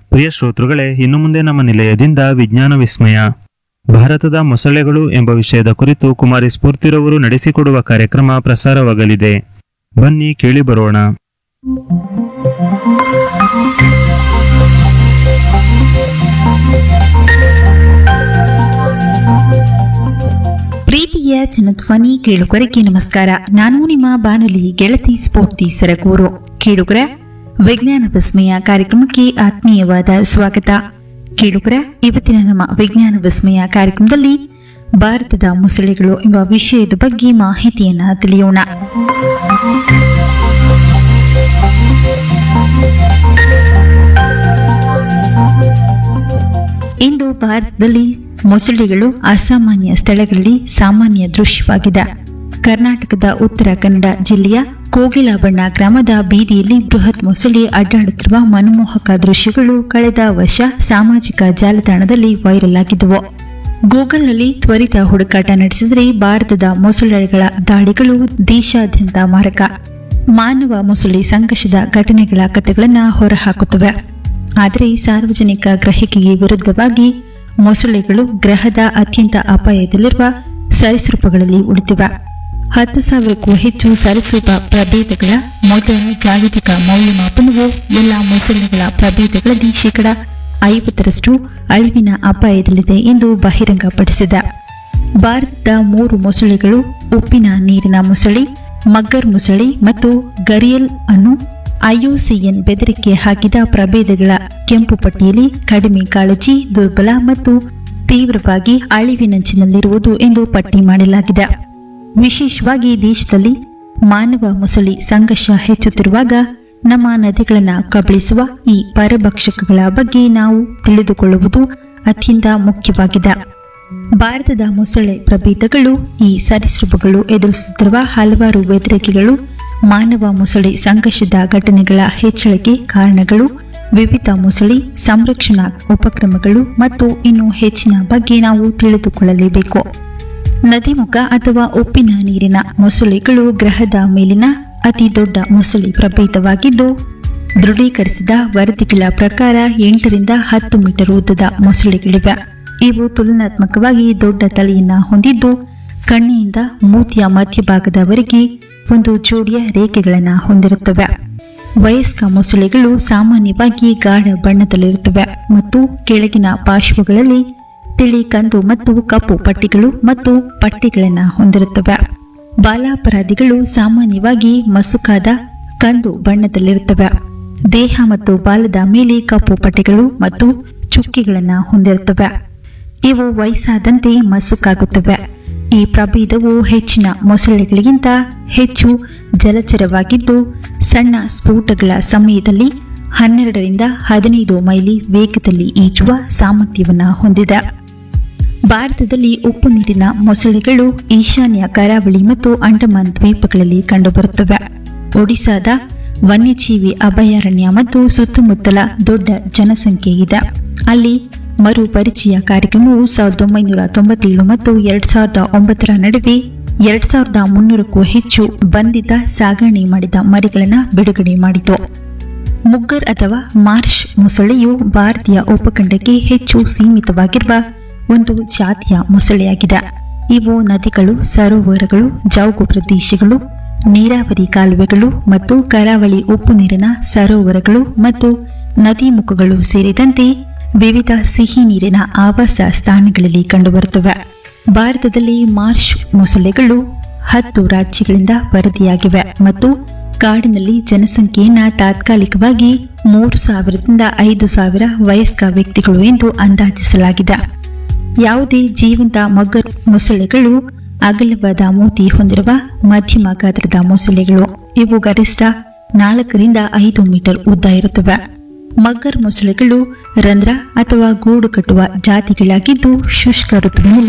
ಪ್ರಿಯ ಶ್ರೋತೃಗಳೇ ಇನ್ನು ಮುಂದೆ ನಮ್ಮ ನಿಲಯದಿಂದ ವಿಜ್ಞಾನ ವಿಸ್ಮಯ ಭಾರತದ ಮೊಸಳೆಗಳು ಎಂಬ ವಿಷಯದ ಕುರಿತು ಕುಮಾರಿ ಸ್ಫೂರ್ತಿರವರು ನಡೆಸಿಕೊಡುವ ಕಾರ್ಯಕ್ರಮ ಪ್ರಸಾರವಾಗಲಿದೆ ಬನ್ನಿ ಕೇಳಿ ಬರೋಣ ಪ್ರೀತಿಯ ಜನಧ್ವನಿ ಕೇಳುಗರಿಗೆ ನಮಸ್ಕಾರ ನಾನು ನಿಮ್ಮ ಬಾನುಲಿ ಗೆಳತಿ ಸ್ಫೂರ್ತಿ ಸರಗೂರು ಕೇಳುಗರ ವಿಜ್ಞಾನ ವಿಸ್ಮಯ ಕಾರ್ಯಕ್ರಮಕ್ಕೆ ಆತ್ಮೀಯವಾದ ಸ್ವಾಗತ ಕೇಳುಗರ ಇವತ್ತಿನ ನಮ್ಮ ವಿಜ್ಞಾನ ವಿಸ್ಮಯ ಕಾರ್ಯಕ್ರಮದಲ್ಲಿ ಭಾರತದ ಮೊಸಳೆಗಳು ಎಂಬ ವಿಷಯದ ಬಗ್ಗೆ ಮಾಹಿತಿಯನ್ನ ತಿಳಿಯೋಣ ಇಂದು ಭಾರತದಲ್ಲಿ ಮೊಸಳೆಗಳು ಅಸಾಮಾನ್ಯ ಸ್ಥಳಗಳಲ್ಲಿ ಸಾಮಾನ್ಯ ದೃಶ್ಯವಾಗಿದೆ ಕರ್ನಾಟಕದ ಉತ್ತರ ಕನ್ನಡ ಜಿಲ್ಲೆಯ ಕೋಗಿಲಾಬಣ್ಣ ಗ್ರಾಮದ ಬೀದಿಯಲ್ಲಿ ಬೃಹತ್ ಮೊಸಳೆ ಅಡ್ಡಾಡುತ್ತಿರುವ ಮನಮೋಹಕ ದೃಶ್ಯಗಳು ಕಳೆದ ವರ್ಷ ಸಾಮಾಜಿಕ ಜಾಲತಾಣದಲ್ಲಿ ವೈರಲ್ ಆಗಿದ್ದವು ಗೂಗಲ್ನಲ್ಲಿ ತ್ವರಿತ ಹುಡುಕಾಟ ನಡೆಸಿದರೆ ಭಾರತದ ಮೊಸಳೆಗಳ ದಾಳಿಗಳು ದೇಶಾದ್ಯಂತ ಮಾರಕ ಮಾನವ ಮೊಸಳೆ ಸಂಘರ್ಷದ ಘಟನೆಗಳ ಕಥೆಗಳನ್ನು ಹೊರಹಾಕುತ್ತವೆ ಆದರೆ ಸಾರ್ವಜನಿಕ ಗ್ರಹಿಕೆಗೆ ವಿರುದ್ಧವಾಗಿ ಮೊಸಳೆಗಳು ಗ್ರಹದ ಅತ್ಯಂತ ಅಪಾಯದಲ್ಲಿರುವ ಸರೀಸೃಪಗಳಲ್ಲಿ ಉಳಿದಿವೆ ಹತ್ತು ಸಾವಿರಕ್ಕೂ ಹೆಚ್ಚು ಸರೀಸೃಪ ಪ್ರಭೇದಗಳ ಮೊದಲ ಜಾಗತಿಕ ಮೌಲ್ಯಮಾಪನವು ಎಲ್ಲ ಮೊಸಳೆಗಳ ಪ್ರಭೇದಗಳಲ್ಲಿ ಶೇಕಡ ಐವತ್ತರಷ್ಟು ಅಳಿವಿನ ಅಪಾಯದಲ್ಲಿದೆ ಎಂದು ಬಹಿರಂಗಪಡಿಸಿದೆ ಭಾರತದ ಮೂರು ಮೊಸಳೆಗಳು ಉಪ್ಪಿನ ನೀರಿನ ಮೊಸಳೆ ಮಗ್ಗರ್ ಮೊಸಳೆ ಮತ್ತು ಗರಿಯಲ್ ಅನ್ನು ಐಯುಸಿಎನ್ ಬೆದರಿಕೆ ಹಾಕಿದ ಪ್ರಭೇದಗಳ ಕೆಂಪು ಪಟ್ಟಿಯಲ್ಲಿ ಕಡಿಮೆ ಕಾಳಜಿ ದುರ್ಬಲ ಮತ್ತು ತೀವ್ರವಾಗಿ ಅಳಿವಿನಂಚಿನಲ್ಲಿರುವುದು ಎಂದು ಪಟ್ಟಿ ಮಾಡಲಾಗಿದೆ ವಿಶೇಷವಾಗಿ ದೇಶದಲ್ಲಿ ಮಾನವ ಮೊಸಳಿ ಸಂಘರ್ಷ ಹೆಚ್ಚುತ್ತಿರುವಾಗ ನಮ್ಮ ನದಿಗಳನ್ನು ಕಬಳಿಸುವ ಈ ಪರಭಕ್ಷಕಗಳ ಬಗ್ಗೆ ನಾವು ತಿಳಿದುಕೊಳ್ಳುವುದು ಅತ್ಯಂತ ಮುಖ್ಯವಾಗಿದೆ ಭಾರತದ ಮೊಸಳೆ ಪ್ರಭೇದಗಳು ಈ ಸರೀಸೃಪಗಳು ಎದುರಿಸುತ್ತಿರುವ ಹಲವಾರು ಬೆದರಿಕೆಗಳು ಮಾನವ ಮೊಸಳೆ ಸಂಘರ್ಷದ ಘಟನೆಗಳ ಹೆಚ್ಚಳಕ್ಕೆ ಕಾರಣಗಳು ವಿವಿಧ ಮೊಸಳೆ ಸಂರಕ್ಷಣಾ ಉಪಕ್ರಮಗಳು ಮತ್ತು ಇನ್ನು ಹೆಚ್ಚಿನ ಬಗ್ಗೆ ನಾವು ತಿಳಿದುಕೊಳ್ಳಲೇಬೇಕು ನದಿಮುಖ ಅಥವಾ ಉಪ್ಪಿನ ನೀರಿನ ಮೊಸಳೆಗಳು ಗ್ರಹದ ಮೇಲಿನ ಅತಿ ದೊಡ್ಡ ಮೊಸಳೆ ಪ್ರಭೇದವಾಗಿದ್ದು ದೃಢೀಕರಿಸಿದ ವರದಿಗಳ ಪ್ರಕಾರ ಎಂಟರಿಂದ ಹತ್ತು ಮೀಟರ್ ಉದ್ದದ ಮೊಸಳೆಗಳಿವೆ ಇವು ತುಲನಾತ್ಮಕವಾಗಿ ದೊಡ್ಡ ತಲೆಯನ್ನ ಹೊಂದಿದ್ದು ಕಣ್ಣಿನಿಂದ ಮೂತಿಯ ಮಧ್ಯಭಾಗದವರೆಗೆ ಒಂದು ಜೋಡಿಯ ರೇಖೆಗಳನ್ನು ಹೊಂದಿರುತ್ತವೆ ವಯಸ್ಕ ಮೊಸಳೆಗಳು ಸಾಮಾನ್ಯವಾಗಿ ಗಾಢ ಬಣ್ಣದಲ್ಲಿರುತ್ತವೆ ಮತ್ತು ಕೆಳಗಿನ ಪಾರ್ಶ್ವಗಳಲ್ಲಿ ತಿಳಿ ಕಂದು ಮತ್ತು ಕಪ್ಪು ಪಟ್ಟಿಗಳು ಮತ್ತು ಪಟ್ಟಿಗಳನ್ನು ಹೊಂದಿರುತ್ತವೆ ಬಾಲಾಪರಾಧಿಗಳು ಸಾಮಾನ್ಯವಾಗಿ ಮಸುಕಾದ ಕಂದು ಬಣ್ಣದಲ್ಲಿರುತ್ತವೆ ದೇಹ ಮತ್ತು ಬಾಲದ ಮೇಲೆ ಕಪ್ಪು ಪಟ್ಟಿಗಳು ಮತ್ತು ಚುಕ್ಕಿಗಳನ್ನು ಹೊಂದಿರುತ್ತವೆ ಇವು ವಯಸ್ಸಾದಂತೆ ಮಸುಕಾಗುತ್ತವೆ ಈ ಪ್ರಭೇದವು ಹೆಚ್ಚಿನ ಮೊಸಳೆಗಳಿಗಿಂತ ಹೆಚ್ಚು ಜಲಚರವಾಗಿದ್ದು ಸಣ್ಣ ಸ್ಫೋಟಗಳ ಸಮಯದಲ್ಲಿ ಹನ್ನೆರಡರಿಂದ ಹದಿನೈದು ಮೈಲಿ ವೇಗದಲ್ಲಿ ಈಜುವ ಸಾಮರ್ಥ್ಯವನ್ನು ಹೊಂದಿದೆ ಭಾರತದಲ್ಲಿ ಉಪ್ಪು ನೀರಿನ ಮೊಸಳೆಗಳು ಈಶಾನ್ಯ ಕರಾವಳಿ ಮತ್ತು ಅಂಡಮಾನ್ ದ್ವೀಪಗಳಲ್ಲಿ ಕಂಡುಬರುತ್ತವೆ ಒಡಿಶಾದ ವನ್ಯಜೀವಿ ಅಭಯಾರಣ್ಯ ಮತ್ತು ಸುತ್ತಮುತ್ತಲ ದೊಡ್ಡ ಜನಸಂಖ್ಯೆ ಇದೆ ಅಲ್ಲಿ ಮರುಪರಿಚಯ ಕಾರ್ಯಕ್ರಮವು ಸಾವಿರದ ಒಂಬೈನೂರ ತೊಂಬತ್ತೇಳು ಮತ್ತು ಎರಡ್ ಸಾವಿರದ ಒಂಬತ್ತರ ನಡುವೆ ಎರಡ್ ಸಾವಿರದ ಮುನ್ನೂರಕ್ಕೂ ಹೆಚ್ಚು ಬಂಧಿತ ಸಾಗಣೆ ಮಾಡಿದ ಮರಿಗಳನ್ನು ಬಿಡುಗಡೆ ಮಾಡಿತು ಮುಗ್ಗರ್ ಅಥವಾ ಮಾರ್ಷ್ ಮೊಸಳೆಯು ಭಾರತೀಯ ಉಪಖಂಡಕ್ಕೆ ಹೆಚ್ಚು ಸೀಮಿತವಾಗಿರುವ ಒಂದು ಜಾತಿಯ ಮೊಸಳೆಯಾಗಿದೆ ಇವು ನದಿಗಳು ಸರೋವರಗಳು ಜೌಗು ಪ್ರದೇಶಗಳು ನೀರಾವರಿ ಕಾಲುವೆಗಳು ಮತ್ತು ಕರಾವಳಿ ಉಪ್ಪು ನೀರಿನ ಸರೋವರಗಳು ಮತ್ತು ನದಿ ಮುಖಗಳು ಸೇರಿದಂತೆ ವಿವಿಧ ಸಿಹಿ ನೀರಿನ ಆವಾಸ ಸ್ಥಾನಗಳಲ್ಲಿ ಕಂಡುಬರುತ್ತವೆ ಭಾರತದಲ್ಲಿ ಮಾರ್ಷ್ ಮೊಸಳೆಗಳು ಹತ್ತು ರಾಜ್ಯಗಳಿಂದ ವರದಿಯಾಗಿವೆ ಮತ್ತು ಕಾಡಿನಲ್ಲಿ ಜನಸಂಖ್ಯೆಯನ್ನ ತಾತ್ಕಾಲಿಕವಾಗಿ ಮೂರು ಸಾವಿರದಿಂದ ಐದು ಸಾವಿರ ವಯಸ್ಕ ವ್ಯಕ್ತಿಗಳು ಎಂದು ಅಂದಾಜಿಸಲಾಗಿದೆ ಯಾವುದೇ ಜೀವಂತ ಮಗ್ಗರ್ ಮೊಸಳೆಗಳು ಅಗಲವಾದ ಮೂತಿ ಹೊಂದಿರುವ ಮಧ್ಯಮ ಗಾತ್ರದ ಮೊಸಳೆಗಳು ಇವು ಗರಿಷ್ಠ ನಾಲ್ಕರಿಂದ ಐದು ಮೀಟರ್ ಉದ್ದ ಇರುತ್ತವೆ ಮಗ್ಗರ್ ಮೊಸಳೆಗಳು ರಂಧ್ರ ಅಥವಾ ಗೂಡು ಕಟ್ಟುವ ಜಾತಿಗಳಾಗಿದ್ದು ಶುಷ್ಕ ಋತುವಿನಲ್ಲಿ